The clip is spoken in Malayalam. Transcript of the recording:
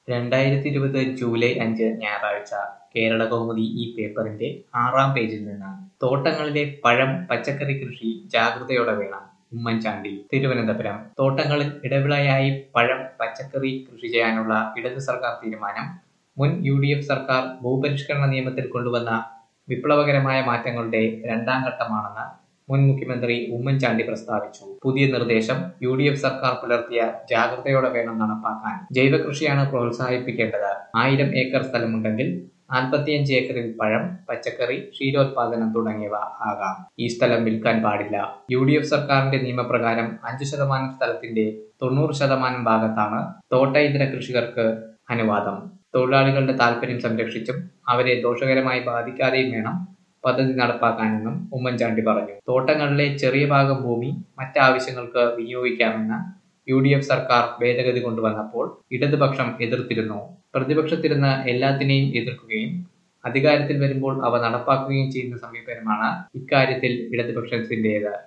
രണ്ടായിരത്തി ഇരുപത് ജൂലൈ അഞ്ച് ഞായറാഴ്ച കേരള കൗമുദി ഈ പേപ്പറിന്റെ ആറാം പേജിൽ നിന്ന് തോട്ടങ്ങളിലെ പഴം പച്ചക്കറി കൃഷി ജാഗ്രതയോടെ വേണം ഉമ്മൻചാണ്ടി തിരുവനന്തപുരം തോട്ടങ്ങളിൽ ഇടവിളയായി പഴം പച്ചക്കറി കൃഷി ചെയ്യാനുള്ള ഇടത് സർക്കാർ തീരുമാനം മുൻ യു ഡി എഫ് സർക്കാർ ഭൂപരിഷ്കരണ നിയമത്തിൽ കൊണ്ടുവന്ന വിപ്ലവകരമായ മാറ്റങ്ങളുടെ രണ്ടാം ഘട്ടമാണെന്ന് മുൻ മുഖ്യമന്ത്രി ഉമ്മൻചാണ്ടി പ്രസ്താവിച്ചു പുതിയ നിർദ്ദേശം യു ഡി എഫ് സർക്കാർ പുലർത്തിയ ജാഗ്രതയോടെ വേണം നടപ്പാക്കാൻ ജൈവ കൃഷിയാണ് പ്രോത്സാഹിപ്പിക്കേണ്ടത് ആയിരം ഏക്കർ സ്ഥലമുണ്ടെങ്കിൽ നാൽപ്പത്തിയഞ്ച് ഏക്കറിൽ പഴം പച്ചക്കറി ക്ഷീരോത്പാദനം തുടങ്ങിയവ ആകാം ഈ സ്ഥലം വിൽക്കാൻ പാടില്ല യു ഡി എഫ് സർക്കാരിന്റെ നിയമപ്രകാരം അഞ്ചു ശതമാനം സ്ഥലത്തിന്റെ തൊണ്ണൂറ് ശതമാനം ഭാഗത്താണ് തോട്ട ഇതര കൃഷികർക്ക് അനുവാദം തൊഴിലാളികളുടെ താല്പര്യം സംരക്ഷിച്ചും അവരെ ദോഷകരമായി ബാധിക്കാതെയും വേണം പദ്ധതി നടപ്പാക്കാനെന്നും ഉമ്മൻചാണ്ടി പറഞ്ഞു തോട്ടങ്ങളിലെ ചെറിയ ഭാഗം ഭൂമി മറ്റാവശ്യങ്ങൾക്ക് വിനിയോഗിക്കാമെന്ന് യു ഡി എഫ് സർക്കാർ ഭേദഗതി കൊണ്ടുവന്നപ്പോൾ ഇടതുപക്ഷം എതിർത്തിരുന്നു പ്രതിപക്ഷത്തിരുന്ന് എല്ലാത്തിനെയും എതിർക്കുകയും അധികാരത്തിൽ വരുമ്പോൾ അവ നടപ്പാക്കുകയും ചെയ്യുന്ന സമീപനമാണ് ഇക്കാര്യത്തിൽ ഇടതുപക്ഷത്തിന്റേത്